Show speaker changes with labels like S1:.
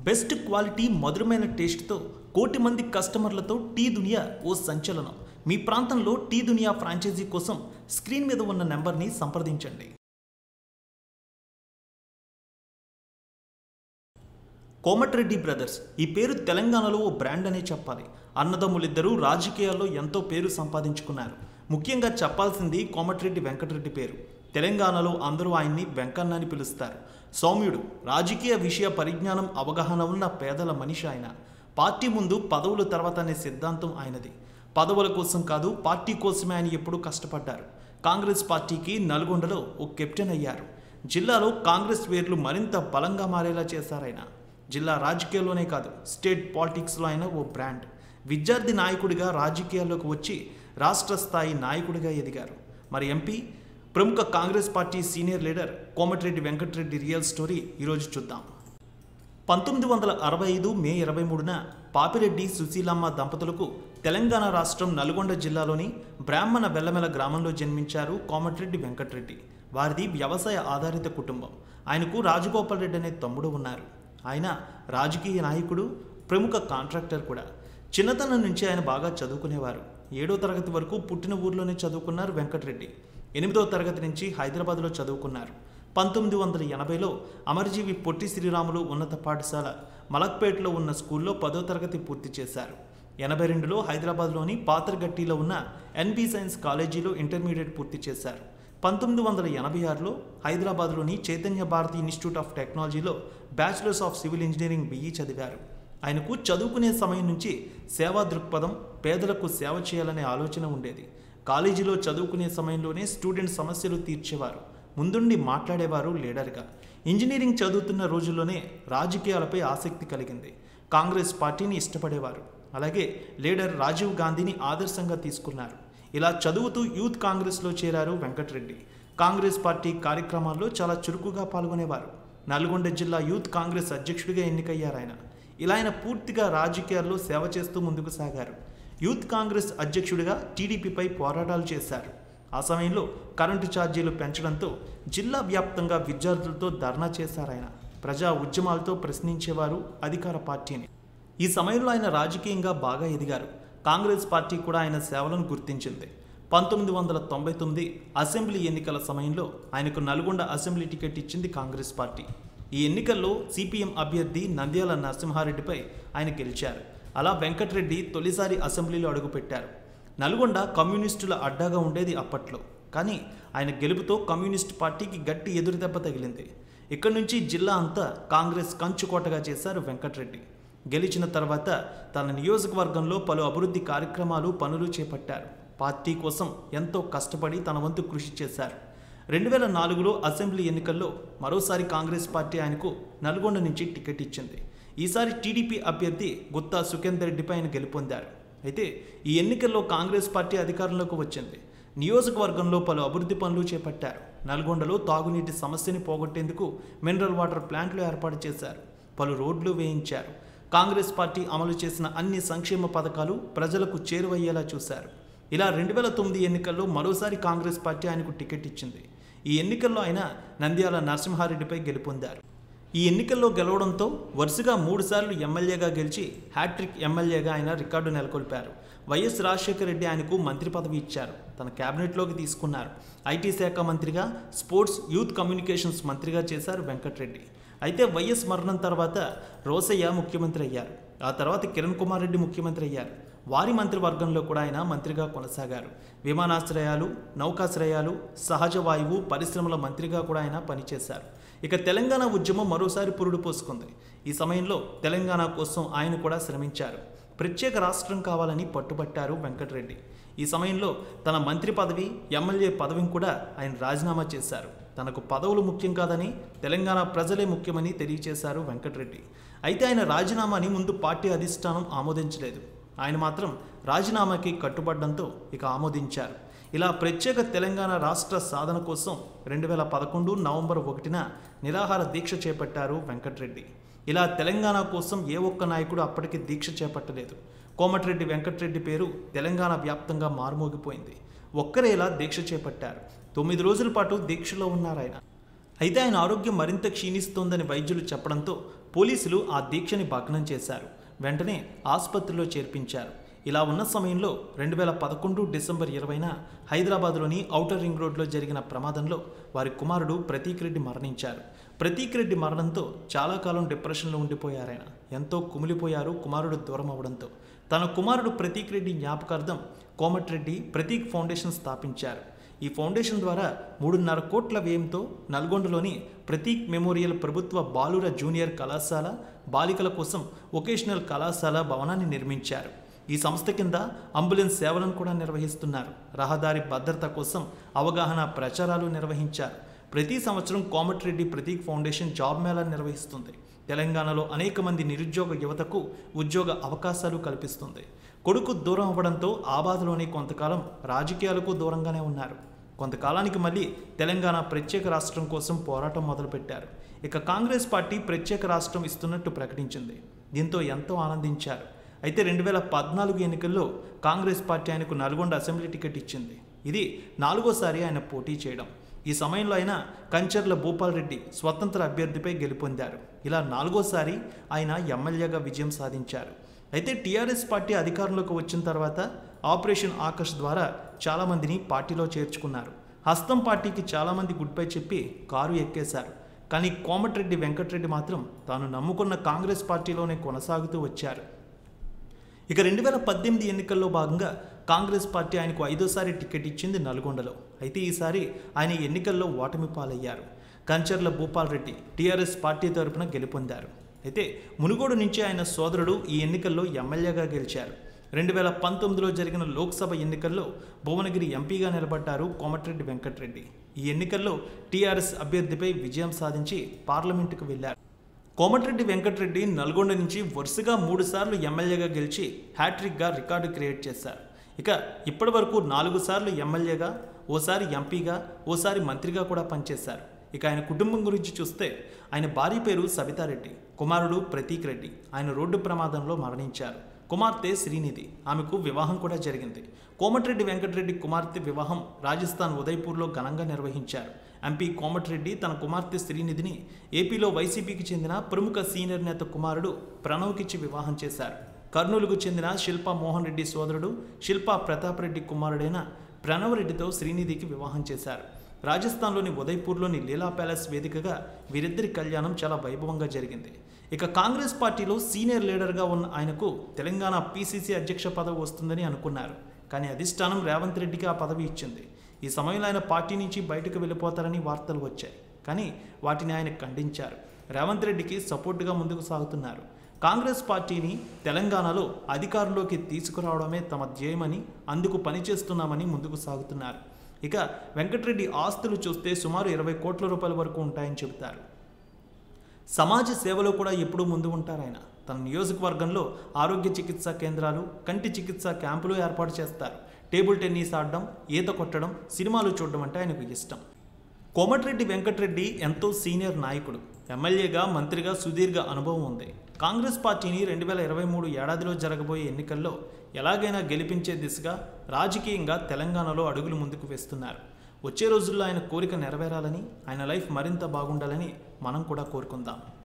S1: best quality మధురమైన టేస్ట్తో కోటి మంది కస్టమర్లతో టీ దునియా ఓ సంచలనం మీ ప్రాంతంలో టీ దునియా ఫ్రాంచైజీ కోసం స్క్రీన్ మీద ఉన్న నెంబర్ని సంప్రదించండి కోమటిరెడ్డి బ్రదర్స్ ఈ పేరు తెలంగాణలో ఓ బ్రాండ్ అనే చెప్పాలి అన్నదమ్ములిద్దరూ రాజకీయాల్లో ఎంతో పేరు సంపాదించుకున్నారు ముఖ్యంగా చెప్పాల్సింది కోమటిరెడ్డి వెంకటరెడ్డి పేరు తెలంగాణలో అందరూ ఆయన్ని వెంకన్న అని పిలుస్తారు సౌమ్యుడు రాజకీయ విషయ పరిజ్ఞానం అవగాహన ఉన్న పేదల మనిషి ఆయన పార్టీ ముందు పదవుల తర్వాత అనే సిద్ధాంతం ఆయనది పదవుల కోసం కాదు పార్టీ కోసమే ఆయన ఎప్పుడూ కష్టపడ్డారు కాంగ్రెస్ పార్టీకి నల్గొండలో ఓ కెప్టెన్ అయ్యారు జిల్లాలో కాంగ్రెస్ వేర్లు మరింత బలంగా మారేలా చేశారాయన జిల్లా రాజకీయాల్లోనే కాదు స్టేట్ పాలిటిక్స్లో ఆయన ఓ బ్రాండ్ విద్యార్థి నాయకుడిగా రాజకీయాల్లోకి వచ్చి రాష్ట్ర స్థాయి నాయకుడిగా ఎదిగారు మరి ఎంపీ ప్రముఖ Congress party senior leader Komatireddy Venkatreddy real story ఈరోజు చూద్దాం పంతొమ్మిది వందల అరవై ఐదు మే ఇరవై మూడున పాపిరెడ్డి సుశీలమ్మ దంపతులకు తెలంగాణ రాష్ట్రం నల్గొండ జిల్లాలోని బ్రాహ్మణ వెల్లమెల గ్రామంలో జన్మించారు కోమటిరెడ్డి వెంకటరెడ్డి వారిది వ్యవసాయ ఆధారిత కుటుంబం ఆయనకు రాజగోపాల్ రెడ్డి అనే తమ్ముడు ఉన్నారు ఆయన రాజకీయ నాయకుడు ప్రముఖ కాంట్రాక్టర్ కూడా చిన్నతనం నుంచి ఆయన బాగా చదువుకునేవారు ఏడో తరగతి వరకు పుట్టిన ఊర్లోనే చదువుకున్నారు వెంకటరెడ్డి ఎనిమిదో తరగతి నుంచి హైదరాబాద్లో చదువుకున్నారు పంతొమ్మిది వందల ఎనభైలో అమరజీవి పొట్టి శ్రీరాములు ఉన్నత పాఠశాల మలక్పేటలో ఉన్న స్కూల్లో పదో తరగతి పూర్తి చేశారు ఎనభై రెండులో హైదరాబాద్లోని పాత్రగట్టిలో ఉన్న ఎన్బి సైన్స్ కాలేజీలో ఇంటర్మీడియట్ పూర్తి చేశారు పంతొమ్మిది వందల ఎనభై ఆరులో హైదరాబాద్లోని చైతన్య భారతి ఇన్స్టిట్యూట్ ఆఫ్ టెక్నాలజీలో bachelors of civil engineering BE చదివారు ఆయనకు చదువుకునే సమయం నుంచి సేవా దృక్పథం పేదలకు సేవ చేయాలనే ఆలోచన ఉండేది కాలేజీలో చదువుకునే సమయంలోనే స్టూడెంట్ సమస్యలు తీర్చేవారు ముందుండి మాట్లాడేవారు లీడర్గా ఇంజనీరింగ్ చదువుతున్న రోజుల్లోనే రాజకీయాలపై ఆసక్తి కలిగింది కాంగ్రెస్ పార్టీని ఇష్టపడేవారు అలాగే లీడర్ రాజీవ్ గాంధీని ఆదర్శంగా తీసుకున్నారు ఇలా చదువుతూ యూత్ కాంగ్రెస్లో చేరారు వెంకటరెడ్డి కాంగ్రెస్ పార్టీ కార్యక్రమాల్లో చాలా చురుకుగా పాల్గొనేవారు నల్గొండ జిల్లా యూత్ కాంగ్రెస్ అధ్యక్షుడిగా ఎన్నికయ్యారు ఆయన ఇలా ఆయన పూర్తిగా రాజకీయాల్లో సేవ చేస్తూ ముందుకు సాగారు యూత్ కాంగ్రెస్ అధ్యక్షుడిగా టీడీపీపై పోరాటాలు చేశారు ఆ సమయంలో కరెంటు ఛార్జీలు పెంచడంతో జిల్లా వ్యాప్తంగా విద్యార్థులతో ధర్నా చేశారాయన ప్రజా ఉద్యమాలతో ప్రశ్నించేవారు అధికార పార్టీని ఈ సమయంలో ఆయన రాజకీయంగా బాగా ఎదిగారు కాంగ్రెస్ పార్టీ కూడా ఆయన సేవలను గుర్తించింది పంతొమ్మిది వందల తొంభై తొమ్మిది అసెంబ్లీ ఎన్నికల సమయంలో ఆయనకు నల్గొండ అసెంబ్లీ టికెట్ ఇచ్చింది కాంగ్రెస్ పార్టీ ఈ ఎన్నికల్లో సిపిఎం అభ్యర్థి నంద్యాల నరసింహారెడ్డిపై ఆయన గెలిచారు అలా వెంకటరెడ్డి తొలిసారి అసెంబ్లీలో అడుగుపెట్టారు నల్గొండ కమ్యూనిస్టుల అడ్డాగా ఉండేది అప్పట్లో కానీ ఆయన గెలుపుతో కమ్యూనిస్ట్ పార్టీకి గట్టి ఎదురుదెబ్బ తగిలింది ఇక్కడి నుంచి జిల్లా అంతా కాంగ్రెస్ కంచుకోటగా చేశారు వెంకటరెడ్డి గెలిచిన తర్వాత తన నియోజకవర్గంలో పలు అభివృద్ధి కార్యక్రమాలు పనులు చేపట్టారు పార్టీ కోసం ఎంతో కష్టపడి తన వంతు కృషి చేశారు రెండు వేల నాలుగులో అసెంబ్లీ ఎన్నికల్లో మరోసారి కాంగ్రెస్ పార్టీ ఆయనకు నల్గొండ నుంచి టికెట్ ఇచ్చింది ఈసారి టీడీపీ అభ్యర్థి గుత్తా సుఖేందర్ రెడ్డిపై ఆయన గెలుపొందారు అయితే ఈ ఎన్నికల్లో కాంగ్రెస్ పార్టీ అధికారంలోకి వచ్చింది నియోజకవర్గంలో పలు అభివృద్ధి పనులు చేపట్టారు నల్గొండలో తాగునీటి సమస్యని పోగొట్టేందుకు మినరల్ వాటర్ ప్లాంట్లు ఏర్పాటు చేశారు పలు రోడ్లు వేయించారు కాంగ్రెస్ పార్టీ అమలు చేసిన అన్ని సంక్షేమ పథకాలు ప్రజలకు చేరువయ్యేలా చూశారు ఇలా రెండు వేల తొమ్మిది ఎన్నికల్లో మరోసారి కాంగ్రెస్ పార్టీ ఆయనకు టికెట్ ఇచ్చింది ఈ ఎన్నికల్లో ఆయన నంద్యాల నరసింహారెడ్డిపై గెలుపొందారు ఈ ఎన్నికల్లో గెలవడంతో వరుసగా మూడుసార్లు ఎమ్మెల్యేగా గెలిచి హ్యాట్రిక్ ఎమ్మెల్యేగా ఆయన రికార్డు నెలకొల్పారు వైఎస్ రాజశేఖర రెడ్డి ఆయనకు మంత్రి పదవి ఇచ్చారు తన కేబినెట్లోకి తీసుకున్నారు ఐటీ శాఖ మంత్రిగా స్పోర్ట్స్ యూత్ కమ్యూనికేషన్స్ మంత్రిగా చేశారు వెంకటరెడ్డి అయితే వైఎస్ మరణం తర్వాత రోసయ్య ముఖ్యమంత్రి అయ్యారు ఆ తర్వాత కిరణ్ కుమార్ రెడ్డి ముఖ్యమంత్రి అయ్యారు వారి మంత్రివర్గంలో కూడా ఆయన మంత్రిగా కొనసాగారు విమానాశ్రయాలు నౌకాశ్రయాలు సహజ వాయువు పరిశ్రమల మంత్రిగా కూడా ఆయన పనిచేశారు ఇక తెలంగాణ ఉద్యమం మరోసారి పురుడు పోసుకుంది ఈ సమయంలో తెలంగాణ కోసం ఆయన కూడా శ్రమించారు ప్రత్యేక రాష్ట్రం కావాలని పట్టుబట్టారు వెంకటరెడ్డి ఈ సమయంలో తన మంత్రి పదవి ఎమ్మెల్యే పదవిని కూడా ఆయన రాజీనామా చేశారు తనకు పదవులు ముఖ్యం కాదని తెలంగాణ ప్రజలే ముఖ్యమని తెలియజేశారు వెంకటరెడ్డి అయితే ఆయన రాజీనామాని ముందు పార్టీ అధిష్టానం ఆమోదించలేదు ఆయన మాత్రం రాజీనామాకి కట్టుబడ్డంతో ఇక ఆమోదించారు ఇలా ప్రత్యేక తెలంగాణ రాష్ట్ర సాధన కోసం రెండు వేల పదకొండు నవంబర్ ఒకటిన నిరాహార దీక్ష చేపట్టారు వెంకటరెడ్డి ఇలా తెలంగాణ కోసం ఏ ఒక్క నాయకుడు అప్పటికి దీక్ష చేపట్టలేదు కోమటిరెడ్డి వెంకటరెడ్డి పేరు తెలంగాణ వ్యాప్తంగా మారుమోగిపోయింది ఒక్కరే ఇలా దీక్ష చేపట్టారు తొమ్మిది రోజుల పాటు దీక్షలో ఉన్నారు ఆయన అయితే ఆయన ఆరోగ్యం మరింత క్షీణిస్తోందని వైద్యులు చెప్పడంతో పోలీసులు ఆ దీక్షని భగ్నం చేశారు వెంటనే ఆసుపత్రిలో చేర్పించారు ఇలా ఉన్న సమయంలో రెండు వేల పదకొండు డిసెంబర్ ఇరవైన హైదరాబాద్లోని ఔటర్ రింగ్ రోడ్లో జరిగిన ప్రమాదంలో వారి కుమారుడు ప్రతీక్ రెడ్డి మరణించారు ప్రతీక్ రెడ్డి మరణంతో చాలా కాలం డిప్రెషన్లో ఉండిపోయారాయన ఎంతో కుమిలిపోయారు కుమారుడు దూరం అవడంతో తన కుమారుడు ప్రతీక్ రెడ్డి జ్ఞాపకార్థం కోమటిరెడ్డి ప్రతీక్ ఫౌండేషన్ స్థాపించారు ఈ ఫౌండేషన్ ద్వారా మూడున్నర కోట్ల వ్యయంతో నల్గొండలోని ప్రతీక్ మెమోరియల్ ప్రభుత్వ బాలుర జూనియర్ కళాశాల బాలికల కోసం వొకేషనల్ కళాశాల భవనాన్ని నిర్మించారు ఈ సంస్థ కింద అంబులెన్స్ సేవలను కూడా నిర్వహిస్తున్నారు రహదారి భద్రత కోసం అవగాహన ప్రచారాలు నిర్వహించారు ప్రతి సంవత్సరం కోమటిరెడ్డి ప్రతీక్ ఫౌండేషన్ జాబ్ మేళా నిర్వహిస్తుంది తెలంగాణలో అనేక మంది నిరుద్యోగ యువతకు ఉద్యోగ అవకాశాలు కల్పిస్తుంది కొడుకు దూరం అవ్వడంతో ఆ బాధలోనే కొంతకాలం రాజకీయాలకు దూరంగానే ఉన్నారు కొంతకాలానికి మళ్ళీ తెలంగాణ ప్రత్యేక రాష్ట్రం కోసం పోరాటం మొదలుపెట్టారు ఇక కాంగ్రెస్ పార్టీ ప్రత్యేక రాష్ట్రం ఇస్తున్నట్టు ప్రకటించింది దీంతో ఎంతో ఆనందించారు అయితే రెండు వేల పద్నాలుగు ఎన్నికల్లో కాంగ్రెస్ పార్టీ ఆయనకు నల్గొండ అసెంబ్లీ టికెట్ ఇచ్చింది ఇది నాలుగోసారి ఆయన పోటీ చేయడం ఈ సమయంలో ఆయన కంచర్ల భూపాల్ రెడ్డి స్వతంత్ర అభ్యర్థిపై గెలుపొందారు ఇలా నాలుగోసారి ఆయన ఎమ్మెల్యేగా విజయం సాధించారు అయితే టీఆర్ఎస్ పార్టీ అధికారంలోకి వచ్చిన తర్వాత ఆపరేషన్ ఆకర్ష్ ద్వారా చాలామందిని పార్టీలో చేర్చుకున్నారు హస్తం పార్టీకి చాలామంది గుడ్ బై చెప్పి కారు ఎక్కేశారు కానీ కోమటిరెడ్డి వెంకటరెడ్డి మాత్రం తాను నమ్ముకున్న కాంగ్రెస్ పార్టీలోనే కొనసాగుతూ వచ్చారు ఇక రెండు వేల పద్దెనిమిది ఎన్నికల్లో భాగంగా కాంగ్రెస్ పార్టీ ఆయనకు ఐదోసారి టికెట్ ఇచ్చింది నల్గొండలో అయితే ఈసారి ఆయన ఎన్నికల్లో ఓటమి పాలయ్యారు కంచర్ల భూపాల్ రెడ్డి టీఆర్ఎస్ పార్టీ తరపున గెలుపొందారు అయితే మునుగోడు నుంచి ఆయన సోదరుడు ఈ ఎన్నికల్లో ఎమ్మెల్యేగా గెలిచారు రెండు వేల పంతొమ్మిదిలో జరిగిన లోక్సభ ఎన్నికల్లో భువనగిరి ఎంపీగా నిలబడ్డారు కోమటిరెడ్డి వెంకటరెడ్డి ఈ ఎన్నికల్లో టీఆర్ఎస్ అభ్యర్థిపై విజయం సాధించి పార్లమెంటుకు వెళ్లారు కోమటిరెడ్డి వెంకటరెడ్డి నల్గొండ నుంచి వరుసగా మూడుసార్లు ఎమ్మెల్యేగా గెలిచి హ్యాట్రిక్గా రికార్డు క్రియేట్ చేశారు ఇక ఇప్పటి వరకు నాలుగు సార్లు ఎమ్మెల్యేగా ఓసారి ఎంపీగా ఓసారి మంత్రిగా కూడా పనిచేశారు ఇక ఆయన కుటుంబం గురించి చూస్తే ఆయన భార్య పేరు సబితారెడ్డి కుమారుడు ప్రతీక్ రెడ్డి ఆయన రోడ్డు ప్రమాదంలో మరణించారు కుమార్తె శ్రీనిధి ఆమెకు వివాహం కూడా జరిగింది కోమటిరెడ్డి వెంకటరెడ్డి కుమార్తె వివాహం రాజస్థాన్ ఉదయ్పూర్లో ఘనంగా నిర్వహించారు ఎంపీ కోమటిరెడ్డి తన కుమార్తె శ్రీనిధిని ఏపీలో వైసీపీకి చెందిన ప్రముఖ సీనియర్ నేత కుమారుడు ప్రణవ్కిచ్చి వివాహం చేశారు కర్నూలుకు చెందిన శిల్పా మోహన్ రెడ్డి సోదరుడు శిల్పా ప్రతాప్ రెడ్డి కుమారుడైన ప్రణవ్ రెడ్డితో శ్రీనిధికి వివాహం చేశారు రాజస్థాన్లోని ఉదయ్పూర్లోని లీలా ప్యాలెస్ వేదికగా వీరిద్దరి కళ్యాణం చాలా వైభవంగా జరిగింది ఇక కాంగ్రెస్ పార్టీలో సీనియర్ లీడర్గా ఉన్న ఆయనకు తెలంగాణ పీసీసీ అధ్యక్ష పదవి వస్తుందని అనుకున్నారు కానీ అధిష్టానం రేవంత్ రెడ్డికి ఆ పదవి ఇచ్చింది ఈ సమయంలో ఆయన పార్టీ నుంచి బయటకు వెళ్ళిపోతారని వార్తలు వచ్చాయి కానీ వాటిని ఆయన ఖండించారు రేవంత్ రెడ్డికి సపోర్టుగా ముందుకు సాగుతున్నారు కాంగ్రెస్ పార్టీని తెలంగాణలో అధికారంలోకి తీసుకురావడమే తమ ధ్యేయమని అందుకు పనిచేస్తున్నామని ముందుకు సాగుతున్నారు ఇక వెంకటరెడ్డి ఆస్తులు చూస్తే సుమారు ఇరవై కోట్ల రూపాయల వరకు ఉంటాయని చెబుతారు సమాజ సేవలో కూడా ఎప్పుడూ ముందు ఉంటారు ఆయన తన నియోజకవర్గంలో ఆరోగ్య చికిత్సా కేంద్రాలు కంటి చికిత్సా క్యాంపులు ఏర్పాటు చేస్తారు టేబుల్ టెన్నిస్ ఆడడం ఈత కొట్టడం సినిమాలు చూడడం అంటే ఆయనకు ఇష్టం కోమటిరెడ్డి వెంకటరెడ్డి ఎంతో సీనియర్ నాయకుడు ఎమ్మెల్యేగా మంత్రిగా సుదీర్ఘ అనుభవం ఉంది కాంగ్రెస్ పార్టీని రెండు వేల ఇరవై మూడు ఏడాదిలో జరగబోయే ఎన్నికల్లో ఎలాగైనా గెలిపించే దిశగా రాజకీయంగా తెలంగాణలో అడుగులు ముందుకు వేస్తున్నారు వచ్చే రోజుల్లో ఆయన కోరిక నెరవేరాలని ఆయన లైఫ్ మరింత బాగుండాలని మనం కూడా కోరుకుందాం